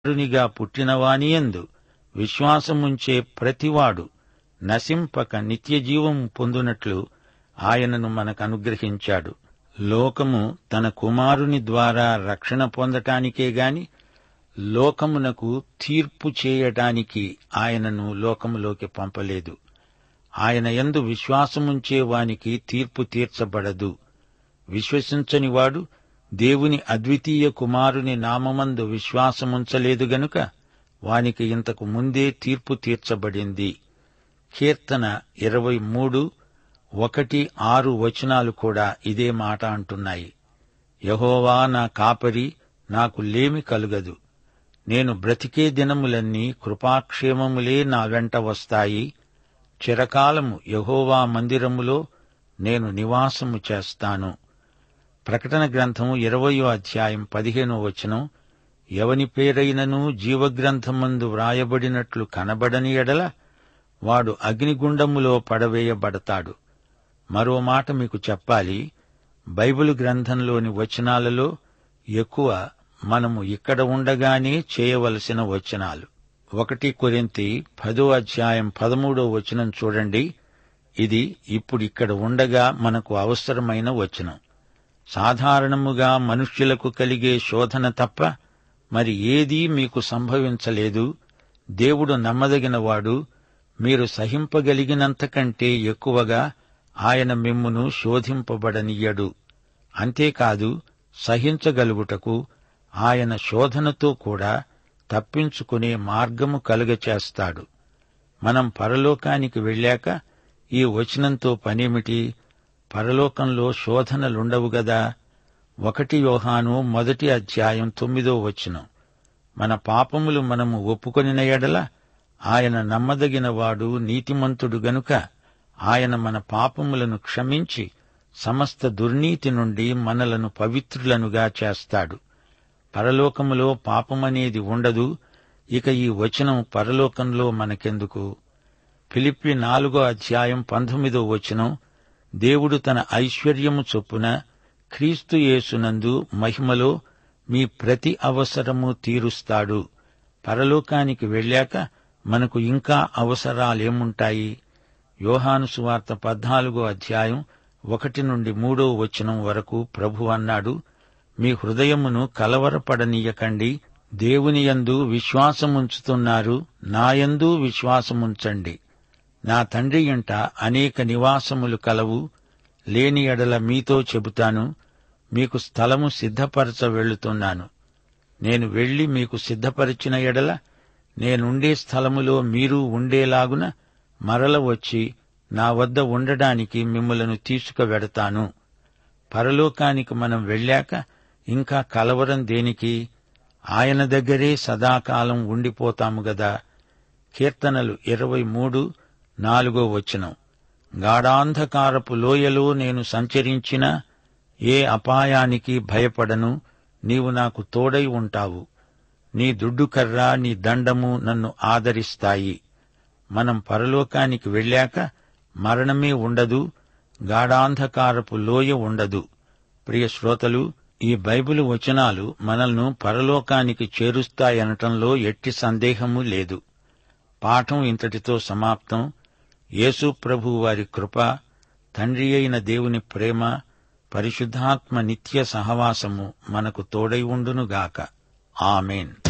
కుమారునిగా పుట్టినవానియందు విశ్వాసముంచే ప్రతివాడు నశింపక నిత్యజీవం పొందునట్లు ఆయనను మనకనుగ్రహించాడు లోకము తన కుమారుని ద్వారా రక్షణ పొందటానికే గాని లోకమునకు తీర్పు చేయటానికి ఆయనను లోకములోకి పంపలేదు ఆయన యందు విశ్వాసముంచే వానికి తీర్పు తీర్చబడదు విశ్వసించని వాడు దేవుని అద్వితీయ కుమారుని నామమందు విశ్వాసముంచలేదు గనుక వానికి ఇంతకు ముందే తీర్పు తీర్చబడింది కీర్తన ఇరవై మూడు ఒకటి ఆరు వచనాలు కూడా ఇదే మాట అంటున్నాయి యహోవా నా కాపరి నాకు లేమి కలుగదు నేను బ్రతికే దినములన్నీ కృపాక్షేమములే నా వెంట వస్తాయి చిరకాలము యహోవా మందిరములో నేను నివాసము చేస్తాను ప్రకటన గ్రంథం ఇరవయో అధ్యాయం పదిహేనో వచనం ఎవని పేరైనను జీవగ్రంథమందు వ్రాయబడినట్లు కనబడని ఎడల వాడు అగ్నిగుండములో పడవేయబడతాడు మరో మాట మీకు చెప్పాలి బైబిల్ గ్రంథంలోని వచనాలలో ఎక్కువ మనము ఇక్కడ ఉండగానే చేయవలసిన వచనాలు ఒకటి కొరింతి పదో అధ్యాయం పదమూడో వచనం చూడండి ఇది ఇప్పుడు ఇక్కడ ఉండగా మనకు అవసరమైన వచనం సాధారణముగా మనుష్యులకు కలిగే శోధన తప్ప మరి ఏదీ మీకు సంభవించలేదు దేవుడు నమ్మదగినవాడు మీరు సహింపగలిగినంతకంటే ఎక్కువగా ఆయన మిమ్మును శోధింపబడనియ్యడు అంతేకాదు సహించగలుగుటకు ఆయన శోధనతో కూడా తప్పించుకునే మార్గము కలుగచేస్తాడు మనం పరలోకానికి వెళ్ళాక ఈ వచనంతో పనేమిటి పరలోకంలో శోధనలుండవు గదా ఒకటి యోహాను మొదటి అధ్యాయం తొమ్మిదో వచనం మన పాపములు మనము ఒప్పుకొనిన ఎడల ఆయన నమ్మదగినవాడు నీతిమంతుడు గనుక ఆయన మన పాపములను క్షమించి సమస్త దుర్నీతి నుండి మనలను పవిత్రులనుగా చేస్తాడు పరలోకములో పాపమనేది ఉండదు ఇక ఈ వచనం పరలోకంలో మనకెందుకు ఫిలిప్పి నాలుగో అధ్యాయం పంతొమ్మిదో వచనం దేవుడు తన ఐశ్వర్యము చొప్పున క్రీస్తు యేసునందు మహిమలో మీ ప్రతి అవసరము తీరుస్తాడు పరలోకానికి వెళ్ళాక మనకు ఇంకా అవసరాలేముంటాయి యోహాను సువార్త పద్నాలుగో అధ్యాయం ఒకటి నుండి మూడో వచనం వరకు ప్రభు అన్నాడు మీ హృదయమును కలవరపడనీయకండి దేవునియందు విశ్వాసముంచుతున్నారు నాయందు విశ్వాసముంచండి నా తండ్రి ఇంట అనేక నివాసములు కలవు లేని ఎడల మీతో చెబుతాను మీకు స్థలము సిద్ధపరచ వెళ్తున్నాను నేను వెళ్లి మీకు సిద్ధపరిచిన ఎడల నేనుండే స్థలములో మీరు ఉండేలాగున మరల వచ్చి నా వద్ద ఉండడానికి మిమ్మలను తీసుకువెడతాను పరలోకానికి మనం వెళ్ళాక ఇంకా కలవరం దేనికి ఆయన దగ్గరే సదాకాలం ఉండిపోతాము గదా కీర్తనలు ఇరవై మూడు నాలుగో వచనం గాఢాంధకారపు లోయలో నేను సంచరించినా ఏ అపాయానికి భయపడను నీవు నాకు తోడై ఉంటావు నీ దుడ్డుకర్ర నీ దండము నన్ను ఆదరిస్తాయి మనం పరలోకానికి వెళ్ళాక మరణమే ఉండదు గాఢాంధకారపు లోయ ఉండదు ప్రియ శ్రోతలు ఈ బైబిల్ వచనాలు మనల్ని పరలోకానికి చేరుస్తాయనటంలో ఎట్టి సందేహము లేదు పాఠం ఇంతటితో సమాప్తం యేసు ప్రభు వారి కృప తండ్రి అయిన దేవుని ప్రేమ పరిశుద్ధాత్మ నిత్య సహవాసము మనకు తోడై ఉండునుగాక ఆమెన్